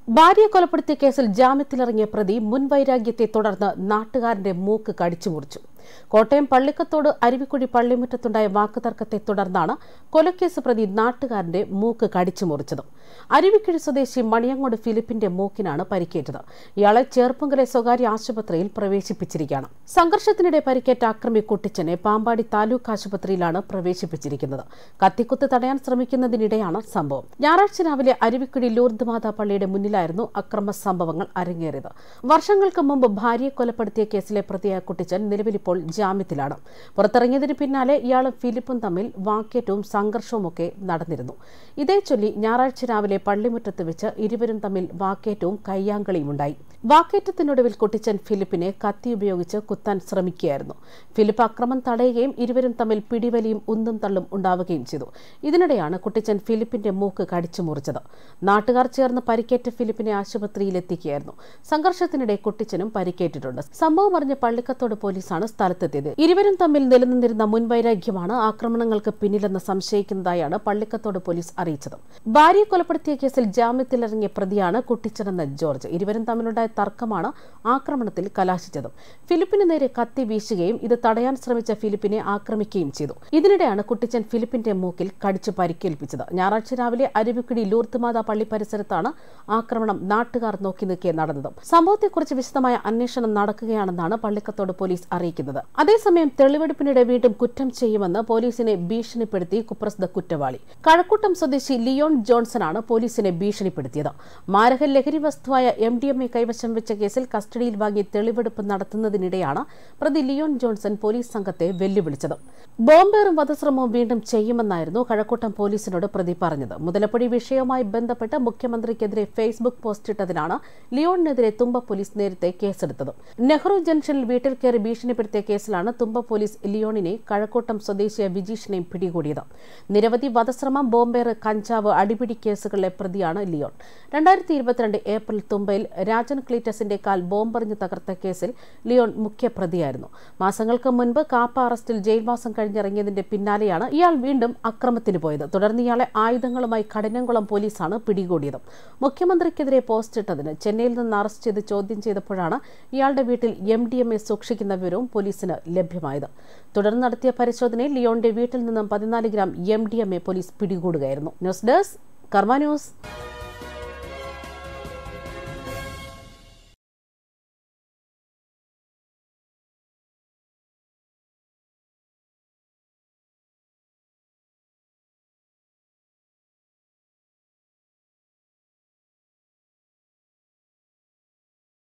ഭാര്യയെ കൊലപ്പെടുത്തിയ കേസിൽ ജാമ്യത്തിലിറങ്ങിയ പ്രതി മുൻവൈരാഗ്യത്തെ തുടർന്ന് നാട്ടുകാരന്റെ മൂക്ക് കടിച്ചു മുറിച്ചു കോട്ടയം പള്ളിക്കത്തോട് അരുവിക്കുഴി പള്ളിമുറ്റത്തുണ്ടായ വാക്കുതർക്കത്തെ തുടർന്നാണ് കൊലക്കേസ് പ്രതി നാട്ടുകാരന്റെ മൂക്ക് കടിച്ചു മുറിച്ചത് അരുവിക്കുഴി സ്വദേശി മണിയങ്ങോട് ഫിലിപ്പിന്റെ മൂക്കിനാണ് പരിക്കേറ്റത് ഇയാളെ ചേർപ്പുങ്കലെ സ്വകാര്യ ആശുപത്രിയിൽ പ്രവേശിപ്പിച്ചിരിക്കുകയാണ് സംഘർഷത്തിനിടെ പരിക്കേറ്റ അക്രമി കുട്ടിച്ചനെ പാമ്പാടി താലൂക്ക് ആശുപത്രിയിലാണ് പ്രവേശിപ്പിച്ചിരിക്കുന്നത് കത്തിക്കുത്ത് തടയാൻ ശ്രമിക്കുന്നതിനിടെയാണ് സംഭവം ഞായറാഴ്ച രാവിലെ അരുവിക്കുഴി ലൂർദ് മാതാ പള്ളിയുടെ മുന്നിലായിരുന്നു അക്രമ സംഭവങ്ങൾ അരങ്ങേറിയത് വർഷങ്ങൾക്ക് മുമ്പ് ഭാര്യയെ കൊലപ്പെടുത്തിയ കേസിലെ പ്രതിയായ കുട്ടിച്ചൻ നിലവിലിപ്പോൾ ജാമ്യത്തിലാണ് പുറത്തിറങ്ങിയതിന് പിന്നാലെ ഇയാളും ഫിലിപ്പും തമ്മിൽ വാക്കേറ്റവും സംഘർഷവുമൊക്കെ നടന്നിരുന്നു ഇതേ ചൊല്ലി ഞായറാഴ്ച രാവിലെ പള്ളിമുറ്റത്ത് വെച്ച് ഇരുവരും തമ്മിൽ വാക്കേറ്റവും കയ്യാങ്കളിയും ഉണ്ടായി വാക്കേറ്റത്തിനൊടുവിൽ കുട്ടിച്ചൻ ഫിലിപ്പിനെ കത്തി ഉപയോഗിച്ച് കുത്താൻ ശ്രമിക്കുകയായിരുന്നു ഫിലിപ്പ് അക്രമം തടയുകയും ഇരുവരും തമ്മിൽ പിടിവലിയും ഉന്തും തള്ളും ഉണ്ടാവുകയും ചെയ്തു ഇതിനിടെയാണ് കുട്ടിച്ചൻ ഫിലിപ്പിന്റെ മൂക്ക് കടിച്ചു മുറിച്ചത് നാട്ടുകാർ ചേർന്ന് പരിക്കേറ്റ ഫിലിപ്പിനെ ആശുപത്രിയിൽ എത്തിക്കുകയായിരുന്നു സംഘർഷത്തിനിടെ കുട്ടിച്ചനും പരിക്കേറ്റിട്ടുണ്ട് സംഭവം അറിഞ്ഞ പള്ളിക്കത്തോട് പോലീസാണ് സ്ഥലത്തെത്തിയത് ഇരുവരും തമ്മിൽ നിലനിന്നിരുന്ന മുൻവൈരാഗ്യമാണ് ആക്രമണങ്ങൾക്ക് പിന്നിലെന്ന് സംശയിക്കുന്നതായാണ് പള്ളിക്കത്തോട് പോലീസ് അറിയിച്ചത് ഭാര്യയെ കൊലപ്പെടുത്തിയ കേസിൽ ജാമ്യത്തിലിറങ്ങിയ പ്രതിയാണ് കുട്ടിച്ചനെന്ന ജോർജ് ഇരുവരും തമ്മിലുണ്ടായ തർക്കമാണ് ആക്രമണത്തിൽ കലാശിച്ചത് ഫിലിപ്പിന് നേരെ കത്തി വീശുകയും ഇത് തടയാൻ ശ്രമിച്ച ഫിലിപ്പിനെ ആക്രമിക്കുകയും ചെയ്തു ഇതിനിടെയാണ് കുട്ടിച്ചൻ ഫിലിപ്പിന്റെ മൂക്കിൽ കടിച്ചു പരിക്കേൽപ്പിച്ചത് ഞായറാഴ്ച രാവിലെ അരുവിക്കുടി ലൂർത്തുമാത പള്ളി പരിസരത്താണ് ആക്രമണം നാട്ടുകാർ നോക്കി നിൽക്കെ നടന്നത് സംഭവത്തെക്കുറിച്ച് വിശദമായ അന്വേഷണം നടക്കുകയാണെന്നാണ് പള്ളിക്കത്തോട് പോലീസ് അറിയിക്കുന്നത് അതേസമയം തെളിവെടുപ്പിനിടെ വീണ്ടും കുറ്റം ചെയ്യുമെന്ന് പോലീസിനെ ഭീഷണിപ്പെടുത്തി കുപ്രസിദ്ധ കുറ്റവാളി കഴക്കൂട്ടം സ്വദേശി ലിയോൺ ജോൺസണാണ് പോലീസിനെ ഭീഷണിപ്പെടുത്തിയത് മാരക ലഹരി വസ്തുവായ എം ഡി എം എ കൈവശം വെച്ച കേസിൽ കസ്റ്റഡിയിൽ വാങ്ങി തെളിവെടുപ്പ് നടത്തുന്നതിനിടെയാണ് പ്രതി ലിയോൺ ജോൺസൺ പോലീസ് സംഘത്തെ വെല്ലുവിളിച്ചത് ബോംബേറും വധശ്രമവും വീണ്ടും ചെയ്യുമെന്നായിരുന്നു കഴക്കൂട്ടം പോലീസിനോട് പ്രതി പറഞ്ഞത് മുതലപ്പൊടി വിഷയവുമായി ബന്ധപ്പെട്ട് മുഖ്യമന്ത്രിക്കെതിരെ ഫേസ്ബുക്ക് പോസ്റ്റിട്ടതിനാണ് ലിയോണിനെതിരെ തുമ്പ പോലീസ് നേരത്തെ കേസെടുത്തത് നെഹ്റു ജംഗ്ഷനിൽ വീട്ടിൽ കയറി ഭീഷണിപ്പെടുത്തിയ കേസിലാണ് തുമ്പ പോലീസ് ലിയോണിനെ കഴക്കൂട്ടം സ്വദേശിയ വിജീഷിനെയും പിടികൂടിയത് നിരവധി വധശ്രമം ബോംബേറ് കഞ്ചാവ് അടിപിടി കേസുകളിലെ പ്രതിയാണ് ലിയോൺ രണ്ടായിരത്തി ഇരുപത്തിരണ്ട് ഏപ്രിൽ തുമ്പയിൽ രാജൻ ക്ലീറ്റസിന്റെ കാൽ ബോംബെറിഞ്ഞ് തകർത്ത കേസിൽ ലിയോൺ മുഖ്യപ്രതിയായിരുന്നു മാസങ്ങൾക്ക് മുൻപ് കാപ്പ അറസ്റ്റിൽ ജയിൽവാസം കഴിഞ്ഞിറങ്ങിയതിന്റെ പിന്നാലെയാണ് ഇയാൾ വീണ്ടും അക്രമത്തിന് പോയത് തുടർന്ന് ഇയാളെ ആയുധങ്ങളുമായി കഠിനംകുളം പോലീസാണ് പിടികൂടിയത് മുഖ്യമന്ത്രിക്കെതിരെ പോസ്റ്റ് ഇട്ടതിന് ചെന്നൈയിൽ നിന്ന് അറസ്റ്റ് ചെയ്ത് ചോദ്യം ചെയ്തപ്പോഴാണ് ഇയാളുടെ വീട്ടിൽ എം ഡി എം എ സൂക്ഷിക്കുന്ന വിവരവും പോലീസിന് ലഭ്യമായത് തുടർന്ന് നടത്തിയ പരിശോധനയിൽ ലിയോണിന്റെ വീട്ടിൽ നിന്നും പതിനാല് gram M D M A police പിടികൂടുകയായിരുന്നു ന്യൂസ് ഡെസ്ക് കർമ്മ ന്യൂസ്